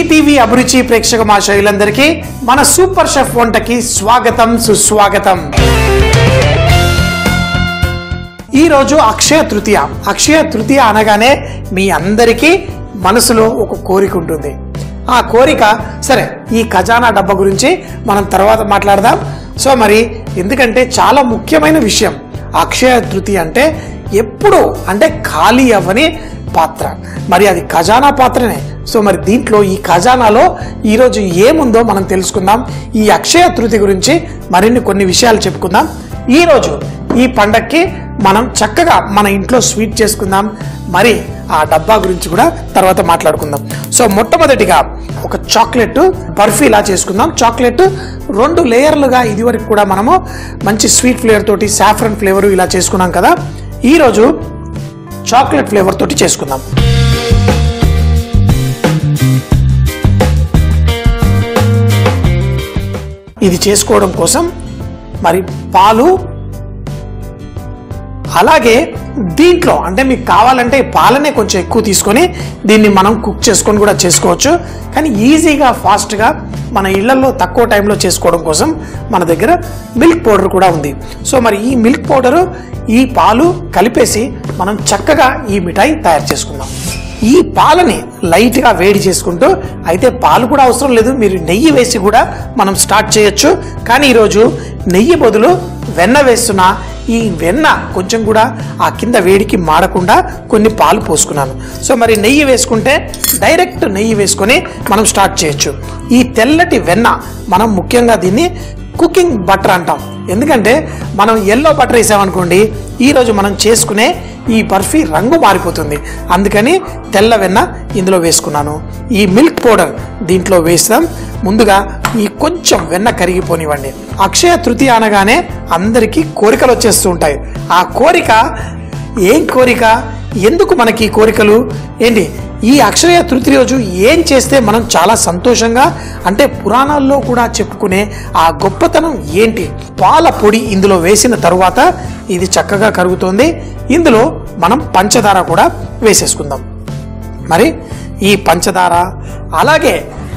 ETV అభిరుచి ప్రేక్షక మాషయులందరికీ మన సూపర్ షెఫ్ వంటకి స్వాగతం సుస్వాగతం ఈ రోజు అక్షయ తృతీయ అక్షయ తృతీయ అనగానే మీ అందరికీ మనసులో ఒక కోరిక ఉంటుంది ఆ కోరిక సరే ఈ ఖజానా డబ్బా గురించి మనం తర్వాత మాట్లాడదాం సో మరి ఎందుకంటే చాలా ముఖ్యమైన విషయం అక్షయ తృతీయ అంటే ఎప్పుడు అంటే ఖాళీ అవ్వని పాత్ర మరి అది ఖజానా పాత్రనే సో మరి దీంట్లో ఈ ఖజానాలో ఈరోజు ఏముందో మనం తెలుసుకుందాం ఈ అక్షయ తృతీయ గురించి మరిన్ని కొన్ని విషయాలు చెప్పుకుందాం ఈరోజు ఈ పండక్కి మనం చక్కగా మన ఇంట్లో స్వీట్ చేసుకుందాం మరి ఆ డబ్బా గురించి కూడా తర్వాత మాట్లాడుకుందాం సో మొట్టమొదటిగా ఒక చాక్లెట్ బర్ఫీ ఇలా చేసుకుందాం చాక్లెట్ రెండు లేయర్లుగా ఇదివరకు కూడా మనము మంచి స్వీట్ ఫ్లేవర్ తోటి సాఫ్రన్ ఫ్లేవర్ ఇలా చేసుకున్నాం కదా ఈరోజు చాక్లెట్ ఫ్లేవర్ తోటి చేసుకుందాం ఇది చేసుకోవడం కోసం మరి పాలు అలాగే దీంట్లో అంటే మీకు కావాలంటే పాలనే కొంచెం ఎక్కువ తీసుకొని దీన్ని మనం కుక్ చేసుకొని కూడా చేసుకోవచ్చు కానీ ఈజీగా ఫాస్ట్గా మన ఇళ్లలో తక్కువ టైంలో చేసుకోవడం కోసం మన దగ్గర మిల్క్ పౌడర్ కూడా ఉంది సో మరి ఈ మిల్క్ పౌడరు ఈ పాలు కలిపేసి మనం చక్కగా ఈ మిఠాయి తయారు చేసుకుందాం ఈ పాలని లైట్గా వేడి చేసుకుంటూ అయితే పాలు కూడా అవసరం లేదు మీరు నెయ్యి వేసి కూడా మనం స్టార్ట్ చేయొచ్చు కానీ ఈరోజు నెయ్యి బదులు వెన్న వేస్తున్నా ఈ వెన్న కొంచెం కూడా ఆ కింద వేడికి మాడకుండా కొన్ని పాలు పోసుకున్నాను సో మరి నెయ్యి వేసుకుంటే డైరెక్ట్ నెయ్యి వేసుకొని మనం స్టార్ట్ చేయొచ్చు ఈ తెల్లటి వెన్న మనం ముఖ్యంగా దీన్ని కుకింగ్ బటర్ అంటాం ఎందుకంటే మనం ఎల్లో బటర్ వేసామనుకోండి ఈరోజు మనం చేసుకునే ఈ బర్ఫీ రంగు మారిపోతుంది అందుకని తెల్ల వెన్న ఇందులో వేసుకున్నాను ఈ మిల్క్ పౌడర్ దీంట్లో వేస్తాం ముందుగా ఈ కొంచెం వెన్న కరిగిపోనివ్వండి అక్షయ తృతీయ అనగానే అందరికీ కోరికలు వచ్చేస్తూ ఉంటాయి ఆ కోరిక ఏం కోరిక ఎందుకు మనకి ఈ కోరికలు ఏంటి ఈ అక్షయ తృతీయ రోజు ఏం చేస్తే మనం చాలా సంతోషంగా అంటే పురాణాల్లో కూడా చెప్పుకునే ఆ గొప్పతనం ఏంటి పాల పొడి ఇందులో వేసిన తరువాత ఇది చక్కగా కరుగుతోంది ఇందులో మనం పంచదార కూడా వేసేసుకుందాం మరి ఈ పంచదార అలాగే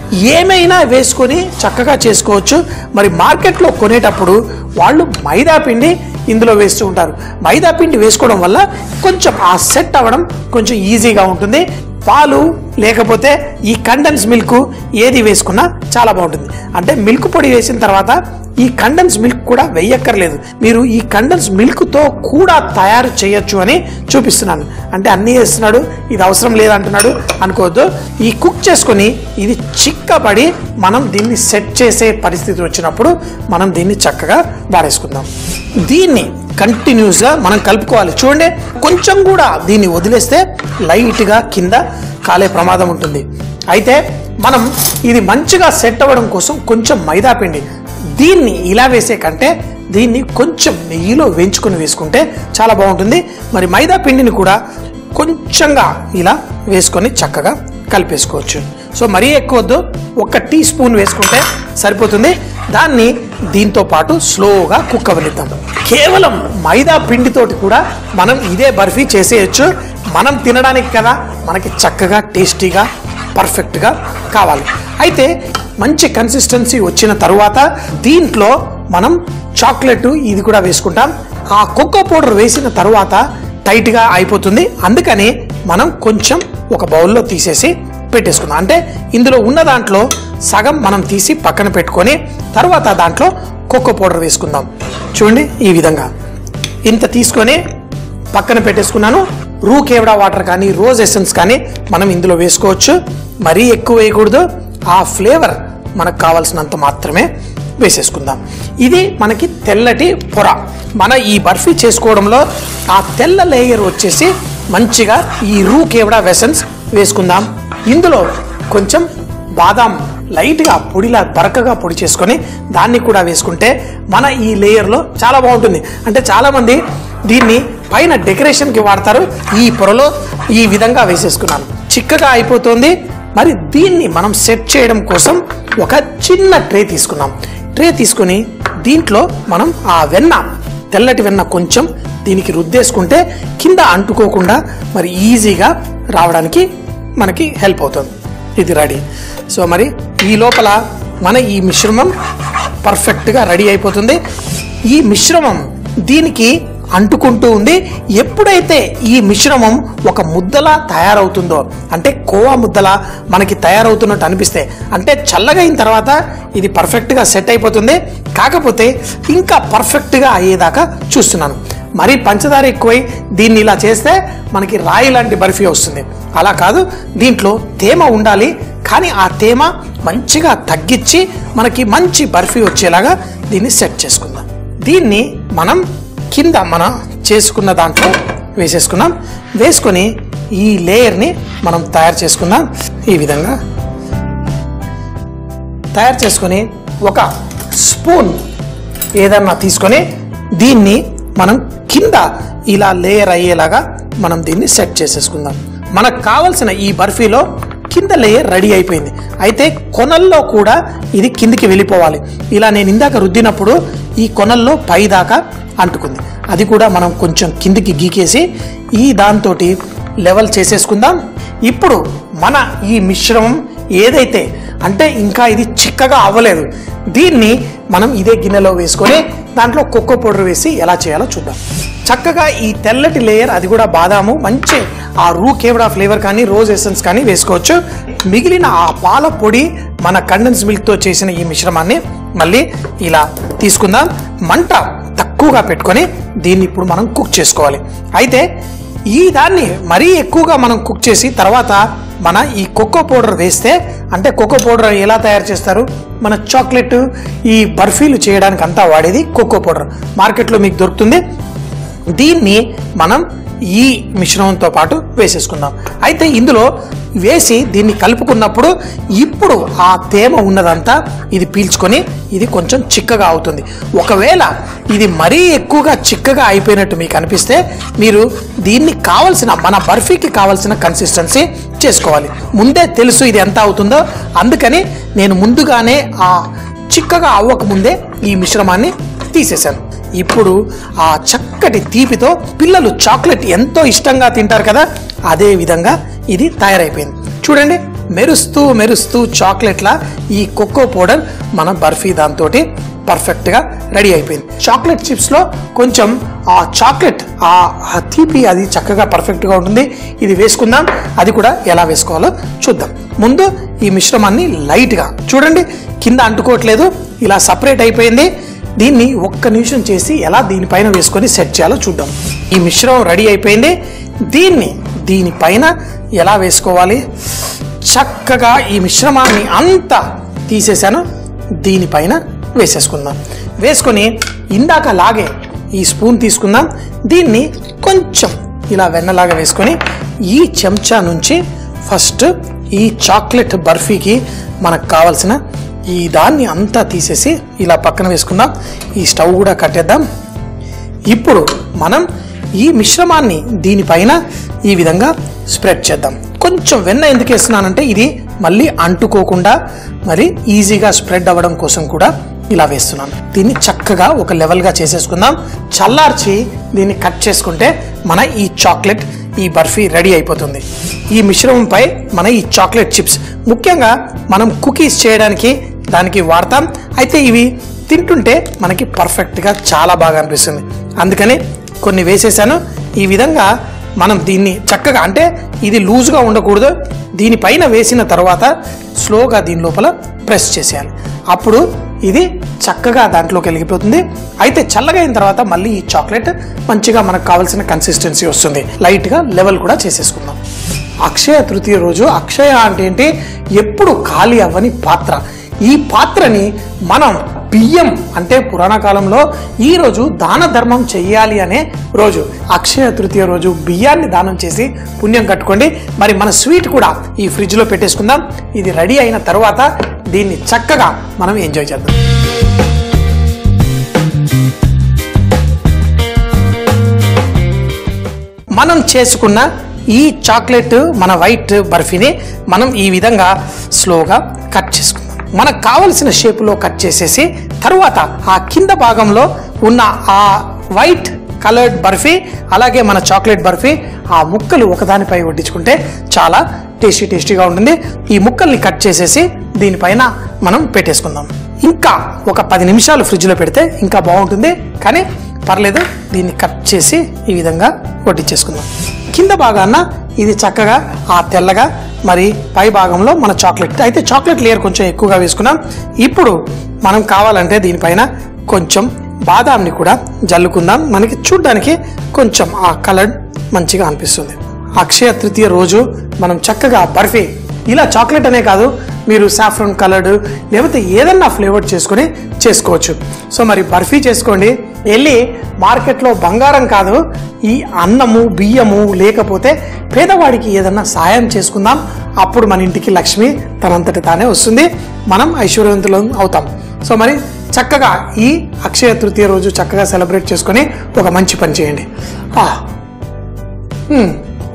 ఏమైనా వేసుకొని చక్కగా చేసుకోవచ్చు మరి మార్కెట్లో కొనేటప్పుడు వాళ్ళు మైదా పిండి ఇందులో వేస్తూ ఉంటారు మైదా పిండి వేసుకోవడం వల్ల కొంచెం ఆ సెట్ అవ్వడం కొంచెం ఈజీగా ఉంటుంది పాలు లేకపోతే ఈ కండెన్స్ మిల్క్ ఏది వేసుకున్నా చాలా బాగుంటుంది అంటే మిల్క్ పొడి వేసిన తర్వాత ఈ కండెన్స్ మిల్క్ కూడా వేయక్కర్లేదు మీరు ఈ కండెన్స్ మిల్క్తో కూడా తయారు చేయొచ్చు అని చూపిస్తున్నాను అంటే అన్నీ వేస్తున్నాడు ఇది అవసరం లేదంటున్నాడు అనుకోవద్దు ఈ కుక్ చేసుకొని ఇది చిక్కబడి మనం దీన్ని సెట్ చేసే పరిస్థితి వచ్చినప్పుడు మనం దీన్ని చక్కగా వాడేసుకుందాం దీన్ని కంటిన్యూస్గా మనం కలుపుకోవాలి చూడండి కొంచెం కూడా దీన్ని వదిలేస్తే లైట్గా కింద కాలే ప్రమాదం ఉంటుంది అయితే మనం ఇది మంచిగా సెట్ అవ్వడం కోసం కొంచెం మైదా పిండి దీన్ని ఇలా వేసే కంటే దీన్ని కొంచెం నెయ్యిలో వేయించుకొని వేసుకుంటే చాలా బాగుంటుంది మరి మైదా పిండిని కూడా కొంచెంగా ఇలా వేసుకొని చక్కగా కలిపేసుకోవచ్చు సో మరీ ఎక్కువ వద్దు ఒక టీ స్పూన్ వేసుకుంటే సరిపోతుంది దాన్ని దీంతో పాటు స్లోగా కుక్ అవ్వనిద్దాం కేవలం మైదా పిండితోటి కూడా మనం ఇదే బర్ఫీ చేసేయచ్చు మనం తినడానికి కదా మనకి చక్కగా టేస్టీగా పర్ఫెక్ట్గా కావాలి అయితే మంచి కన్సిస్టెన్సీ వచ్చిన తరువాత దీంట్లో మనం చాక్లెట్ ఇది కూడా వేసుకుంటాం ఆ కోకో పౌడర్ వేసిన తరువాత టైట్గా అయిపోతుంది అందుకని మనం కొంచెం ఒక బౌల్లో తీసేసి పెట్టేసుకుందాం అంటే ఇందులో ఉన్న దాంట్లో సగం మనం తీసి పక్కన పెట్టుకొని తర్వాత దాంట్లో కోకో పౌడర్ వేసుకుందాం చూడండి ఈ విధంగా ఇంత తీసుకొని పక్కన పెట్టేసుకున్నాను రూ కేవడా వాటర్ కానీ రోజ్ ఎసెన్స్ కానీ మనం ఇందులో వేసుకోవచ్చు మరీ ఎక్కువ వేయకూడదు ఆ ఫ్లేవర్ మనకు కావాల్సినంత మాత్రమే వేసేసుకుందాం ఇది మనకి తెల్లటి పొర మన ఈ బర్ఫీ చేసుకోవడంలో ఆ తెల్ల లేయర్ వచ్చేసి మంచిగా ఈ రూ కేవడా వెసన్స్ వేసుకుందాం ఇందులో కొంచెం బాదాం లైట్గా పొడిలా బరకగా పొడి చేసుకొని దాన్ని కూడా వేసుకుంటే మన ఈ లేయర్లో చాలా బాగుంటుంది అంటే చాలామంది దీన్ని పైన డెకరేషన్కి వాడతారు ఈ పొరలో ఈ విధంగా వేసేసుకున్నాను చిక్కగా అయిపోతుంది మరి దీన్ని మనం సెట్ చేయడం కోసం ఒక చిన్న ట్రే తీసుకున్నాం ట్రే తీసుకొని దీంట్లో మనం ఆ వెన్న తెల్లటి వెన్న కొంచెం దీనికి రుద్దేసుకుంటే కింద అంటుకోకుండా మరి ఈజీగా రావడానికి మనకి హెల్ప్ అవుతుంది ఇది రెడీ సో మరి ఈ లోపల మన ఈ మిశ్రమం పర్ఫెక్ట్గా రెడీ అయిపోతుంది ఈ మిశ్రమం దీనికి అంటుకుంటూ ఉంది ఎప్పుడైతే ఈ మిశ్రమం ఒక ముద్దలా తయారవుతుందో అంటే కోవా ముద్దలా మనకి తయారవుతున్నట్టు అనిపిస్తే అంటే చల్లగా అయిన తర్వాత ఇది పర్ఫెక్ట్గా సెట్ అయిపోతుంది కాకపోతే ఇంకా పర్ఫెక్ట్గా అయ్యేదాకా చూస్తున్నాను మరీ పంచదార ఎక్కువై దీన్ని ఇలా చేస్తే మనకి రాయి లాంటి బర్ఫీ వస్తుంది అలా కాదు దీంట్లో తేమ ఉండాలి కానీ ఆ తేమ మంచిగా తగ్గించి మనకి మంచి బర్ఫీ వచ్చేలాగా దీన్ని సెట్ చేసుకుందాం దీన్ని మనం కింద మనం చేసుకున్న దాంట్లో వేసేసుకున్నాం వేసుకొని ఈ లేయర్ని మనం తయారు చేసుకుందాం ఈ విధంగా తయారు చేసుకొని ఒక స్పూన్ ఏదన్నా తీసుకొని దీన్ని మనం కింద ఇలా లేయర్ అయ్యేలాగా మనం దీన్ని సెట్ చేసేసుకుందాం మనకు కావలసిన ఈ బర్ఫీలో కింద లేయర్ రెడీ అయిపోయింది అయితే కొనల్లో కూడా ఇది కిందికి వెళ్ళిపోవాలి ఇలా నేను ఇందాక రుద్దినప్పుడు ఈ కొనల్లో పై దాకా అంటుకుంది అది కూడా మనం కొంచెం కిందికి గీకేసి ఈ దాంతో లెవెల్ చేసేసుకుందాం ఇప్పుడు మన ఈ మిశ్రమం ఏదైతే అంటే ఇంకా ఇది చిక్కగా అవ్వలేదు దీన్ని మనం ఇదే గిన్నెలో వేసుకొని దాంట్లో కొక్కో పౌడర్ వేసి ఎలా చేయాలో చూద్దాం చక్కగా ఈ తెల్లటి లేయర్ అది కూడా బాదాము మంచి ఆ రూ కేవడా ఫ్లేవర్ కానీ రోజ్ ఎసెన్స్ కానీ వేసుకోవచ్చు మిగిలిన ఆ పాల పొడి మన కండెన్స్ మిల్క్తో చేసిన ఈ మిశ్రమాన్ని మళ్ళీ ఇలా తీసుకుందాం మంట తక్కువగా పెట్టుకొని దీన్ని ఇప్పుడు మనం కుక్ చేసుకోవాలి అయితే ఈ దాన్ని మరీ ఎక్కువగా మనం కుక్ చేసి తర్వాత మన ఈ కొక్కో పౌడర్ వేస్తే అంటే కొక్కో పౌడర్ ఎలా తయారు చేస్తారు మన చాక్లెట్ ఈ బర్ఫీలు చేయడానికి అంతా వాడేది కొక్కో పౌడర్ మార్కెట్లో మీకు దొరుకుతుంది దీన్ని మనం ఈ మిశ్రమంతో పాటు వేసేసుకుందాం అయితే ఇందులో వేసి దీన్ని కలుపుకున్నప్పుడు ఇప్పుడు ఆ తేమ ఉన్నదంతా ఇది పీల్చుకొని ఇది కొంచెం చిక్కగా అవుతుంది ఒకవేళ ఇది మరీ ఎక్కువగా చిక్కగా అయిపోయినట్టు మీకు అనిపిస్తే మీరు దీన్ని కావలసిన మన బర్ఫీకి కావలసిన కన్సిస్టెన్సీ చేసుకోవాలి ముందే తెలుసు ఇది ఎంత అవుతుందో అందుకని నేను ముందుగానే ఆ చిక్కగా అవ్వకముందే ఈ మిశ్రమాన్ని తీసేశాను ఇప్పుడు ఆ చక్కటి తీపితో పిల్లలు చాక్లెట్ ఎంతో ఇష్టంగా తింటారు కదా అదే విధంగా ఇది తయారైపోయింది చూడండి మెరుస్తూ మెరుస్తూ చాక్లెట్లా ఈ కొక్కో పౌడర్ మన బర్ఫీ దాంతో పర్ఫెక్ట్గా రెడీ అయిపోయింది చాక్లెట్ చిప్స్లో కొంచెం ఆ చాక్లెట్ ఆ ఆ తీపి అది చక్కగా పర్ఫెక్ట్గా ఉంటుంది ఇది వేసుకుందాం అది కూడా ఎలా వేసుకోవాలో చూద్దాం ముందు ఈ మిశ్రమాన్ని లైట్గా చూడండి కింద అంటుకోవట్లేదు ఇలా సపరేట్ అయిపోయింది దీన్ని ఒక్క నిమిషం చేసి ఎలా దీనిపైన వేసుకొని సెట్ చేయాలో చూద్దాం ఈ మిశ్రమం రెడీ అయిపోయింది దీన్ని దీనిపైన ఎలా వేసుకోవాలి చక్కగా ఈ మిశ్రమాన్ని అంతా తీసేశాను దీనిపైన వేసేసుకుందాం వేసుకొని ఇందాక లాగే ఈ స్పూన్ తీసుకుందాం దీన్ని కొంచెం ఇలా వెన్నలాగా వేసుకొని ఈ చెంచా నుంచి ఫస్ట్ ఈ చాక్లెట్ బర్ఫీకి మనకు కావాల్సిన ఈ దాన్ని అంతా తీసేసి ఇలా పక్కన వేసుకుందాం ఈ స్టవ్ కూడా కట్టేద్దాం ఇప్పుడు మనం ఈ మిశ్రమాన్ని దీనిపైన ఈ విధంగా స్ప్రెడ్ చేద్దాం కొంచెం వెన్న ఎందుకు వేస్తున్నానంటే ఇది మళ్ళీ అంటుకోకుండా మరి ఈజీగా స్ప్రెడ్ అవ్వడం కోసం కూడా ఇలా వేస్తున్నాను దీన్ని చక్కగా ఒక లెవెల్గా చేసేసుకుందాం చల్లార్చి దీన్ని కట్ చేసుకుంటే మన ఈ చాక్లెట్ ఈ బర్ఫీ రెడీ అయిపోతుంది ఈ మిశ్రమంపై మన ఈ చాక్లెట్ చిప్స్ ముఖ్యంగా మనం కుకీస్ చేయడానికి దానికి వాడతాం అయితే ఇవి తింటుంటే మనకి పర్ఫెక్ట్గా చాలా బాగా అనిపిస్తుంది అందుకని కొన్ని వేసేసాను ఈ విధంగా మనం దీన్ని చక్కగా అంటే ఇది లూజ్గా ఉండకూడదు దీనిపైన వేసిన తర్వాత స్లోగా దీని లోపల ప్రెస్ చేసేయాలి అప్పుడు ఇది చక్కగా దాంట్లోకి వెళ్ళిపోతుంది అయితే చల్లగా అయిన తర్వాత మళ్ళీ ఈ చాక్లెట్ మంచిగా మనకు కావాల్సిన కన్సిస్టెన్సీ వస్తుంది లైట్గా లెవెల్ కూడా చేసేసుకుందాం అక్షయ తృతీయ రోజు అక్షయ అంటే ఏంటి ఎప్పుడు ఖాళీ అవ్వని పాత్ర ఈ పాత్రని మనం బియ్యం అంటే పురాణ కాలంలో ఈ రోజు దాన ధర్మం చెయ్యాలి అనే రోజు అక్షయ తృతీయ రోజు బియ్యాన్ని దానం చేసి పుణ్యం కట్టుకోండి మరి మన స్వీట్ కూడా ఈ ఫ్రిడ్జ్లో పెట్టేసుకుందాం ఇది రెడీ అయిన తర్వాత దీన్ని చక్కగా మనం ఎంజాయ్ చేద్దాం మనం చేసుకున్న ఈ చాక్లెట్ మన వైట్ బర్ఫీని మనం ఈ విధంగా స్లోగా కట్ చేసుకుందాం మనకు కావలసిన షేపులో కట్ చేసేసి తర్వాత ఆ కింద భాగంలో ఉన్న ఆ వైట్ కలర్డ్ బర్ఫీ అలాగే మన చాక్లెట్ బర్ఫీ ఆ ముక్కలు ఒకదానిపై వడ్డించుకుంటే చాలా టేస్టీ టేస్టీగా ఉంటుంది ఈ ముక్కల్ని కట్ చేసేసి దీనిపైన మనం పెట్టేసుకుందాం ఇంకా ఒక పది నిమిషాలు ఫ్రిడ్జ్లో పెడితే ఇంకా బాగుంటుంది కానీ పర్లేదు దీన్ని కట్ చేసి ఈ విధంగా వడ్డించేసుకుందాం కింద భాగాన ఇది చక్కగా ఆ తెల్లగా మరి పై భాగంలో మన చాక్లెట్ అయితే చాక్లెట్ లేయర్ కొంచెం ఎక్కువగా వేసుకున్నాం ఇప్పుడు మనం కావాలంటే దీనిపైన కొంచెం బాదాంని కూడా జల్లుకుందాం మనకి చూడ్డానికి కొంచెం ఆ కలర్ మంచిగా అనిపిస్తుంది అక్షయ తృతీయ రోజు మనం చక్కగా బర్ఫీ ఇలా చాక్లెట్ అనే కాదు మీరు సాఫ్రన్ కలర్డ్ లేకపోతే ఏదన్నా ఫ్లేవర్ చేసుకొని చేసుకోవచ్చు సో మరి బర్ఫీ చేసుకోండి వెళ్ళి మార్కెట్లో బంగారం కాదు ఈ అన్నము బియ్యము లేకపోతే పేదవాడికి ఏదన్నా సాయం చేసుకుందాం అప్పుడు మన ఇంటికి లక్ష్మి తనంతటి తానే వస్తుంది మనం ఐశ్వర్యవంతులం అవుతాం సో మరి చక్కగా ఈ అక్షయ తృతీయ రోజు చక్కగా సెలబ్రేట్ చేసుకొని ఒక మంచి పని చేయండి ఆ, మ్మ్.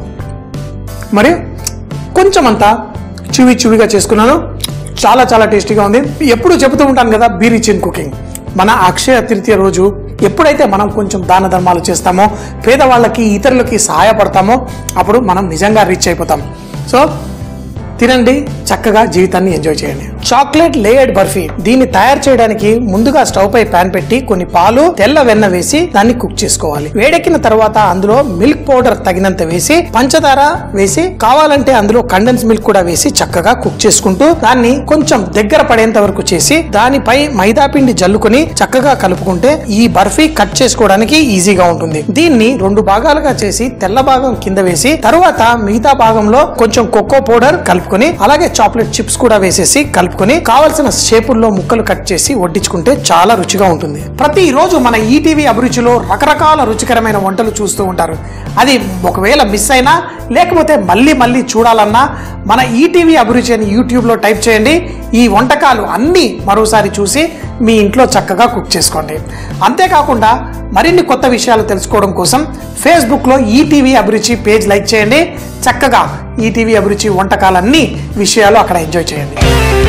మరి కొంచెం అంతా చివి చివిగా చేసుకున్నాను చాలా చాలా టేస్టీగా ఉంది ఎప్పుడు చెబుతూ ఉంటాను కదా బీ రిచ్ ఇన్ కుకింగ్ మన అక్షయ తృతీయ రోజు ఎప్పుడైతే మనం కొంచెం దాన ధర్మాలు చేస్తామో పేదవాళ్ళకి ఇతరులకి సహాయపడతామో అప్పుడు మనం నిజంగా రీచ్ అయిపోతాం సో తినండి చక్కగా జీవితాన్ని ఎంజాయ్ చేయండి చాక్లెట్ లేయర్డ్ బర్ఫీ దీన్ని తయారు చేయడానికి ముందుగా స్టవ్ పై పాన్ పెట్టి కొన్ని పాలు తెల్ల వెన్న వేసి దాన్ని కుక్ చేసుకోవాలి వేడెక్కిన తర్వాత అందులో మిల్క్ పౌడర్ తగినంత వేసి పంచదార వేసి కావాలంటే అందులో కండెన్స్ మిల్క్ కూడా వేసి చక్కగా కుక్ చేసుకుంటూ దాన్ని కొంచెం దగ్గర పడేంత వరకు చేసి దానిపై మైదా పిండి జల్లుకొని చక్కగా కలుపుకుంటే ఈ బర్ఫీ కట్ చేసుకోవడానికి ఈజీగా ఉంటుంది దీన్ని రెండు భాగాలుగా చేసి తెల్ల భాగం కింద వేసి తరువాత మిగతా భాగంలో కొంచెం కోకో పౌడర్ కలుపుకొని అలాగే చాక్లెట్ చిప్స్ కూడా వేసేసి కలుపుకొని కావలసిన షేపుల్లో ముక్కలు కట్ చేసి వడ్డించుకుంటే చాలా రుచిగా ఉంటుంది ప్రతి రోజు మన ఈటీవీ అభిరుచిలో రకరకాల రుచికరమైన వంటలు చూస్తూ ఉంటారు అది ఒకవేళ మిస్ అయినా లేకపోతే మళ్ళీ మళ్ళీ చూడాలన్నా మన ఈటీవీ అభిరుచి అని యూట్యూబ్లో టైప్ చేయండి ఈ వంటకాలు అన్నీ మరోసారి చూసి మీ ఇంట్లో చక్కగా కుక్ చేసుకోండి అంతేకాకుండా మరిన్ని కొత్త విషయాలు తెలుసుకోవడం కోసం ఫేస్బుక్లో ఈటీవీ అభిరుచి పేజ్ లైక్ చేయండి చక్కగా ఈటీవీ అభిరుచి వంటకాలన్నీ విషయాలు అక్కడ ఎంజాయ్ చేయండి